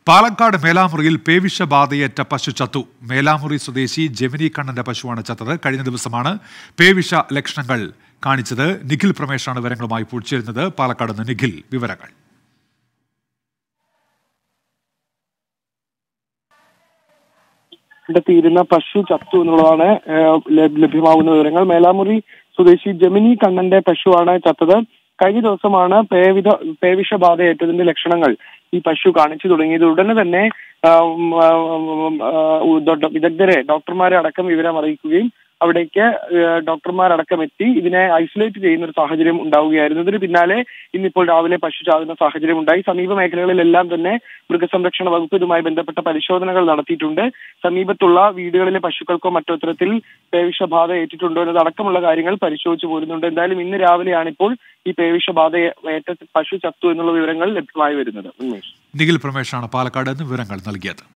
പാലക്കാട് മേലാമുറിയിൽ പേവിഷബാധയേറ്റ പശു ചത്തു മേലാമുറി സ്വദേശി ജെമിനി കണ്ണന്റെ പശുവാണ് ചത്തത് കഴിഞ്ഞ ദിവസമാണ് പേവിഷ ലക്ഷണങ്ങൾ കാണിച്ചത് നിഖിൽ പ്രമേഷാണ് വിവരങ്ങളുമായി പൂഴ്ചേരുന്നത് പാലക്കാട് നിന്ന് നിഖിൽ വിവരങ്ങൾ കണ്ടെത്തിയിരുന്ന പശു ചത്തു എന്നുള്ളതാണ് ഏഹ്, ലഭ്യ- ലഭ്യമാകുന്ന വിവരങ്ങൾ മേലാമുറി സ്വദേശി ജമിനി കണ്ണന്റെ പശുവാണ് ചത്തത് കഴിഞ്ഞ ദിവസമാണ് പേവിധ പേവിഷബാധയേറ്റതിന്റെ ലക്ഷണങ്ങൾ ഈ പശു കാണിച്ചു തുടങ്ങിയത് ഉടനെ തന്നെ ആ, ഉം, ആ, ഉം, ആ, ഉ- വിദഗ്ധരെ ഡോക്ടർമാരെ അടക്കം വിവരം അറിയിക്കുകയും അവിടേക്ക് ഏഹ്, ഡോക്ടർമാരടക്കം എത്തി ഇതിനെ ഐസൊലേറ്റ് ചെയ്യുന്ന ഒരു സാഹചര്യം ഉണ്ടാവുകയായിരുന്നു ഇതിന് പിന്നാലെ ഇന്നിപ്പോൾ രാവിലെ പശു ചാകുന്ന സാഹചര്യം ഉണ്ടായി സമീപ മേഖലകളിലെല്ലാം തന്നെ മൃഗസംരക്ഷണ വകുപ്പ് ഇതുമായി ബന്ധപ്പെട്ട പരിശോധനകൾ നടത്തിയിട്ടുണ്ട് സമീപത്തുള്ള വീടുകളിലെ പശുക്കൾക്കോ മറ്റോ ഇത്തരത്തിൽ പേവിഷബാധ ഏറ്റിട്ടുണ്ടോ എന്നതടക്കമുള്ള കാര്യങ്ങൾ പരിശോധിച്ചു പോരുന്നുണ്ട് എന്തായാലും ഇന്ന് രാവിലെയാണ് ഇപ്പോൾ ഈ പേവിഷബാധ ഏറ്റ പശു ചത്തു എന്നുള്ള വിവരങ്ങൾ ലഭ്യമായി വരുന്നത് ഉന്മേഷ് നിഖിൽ പ്രമേഷാണ് പാലക്കാട് നിന്ന് വിവരങ്ങൾ നൽകിയത്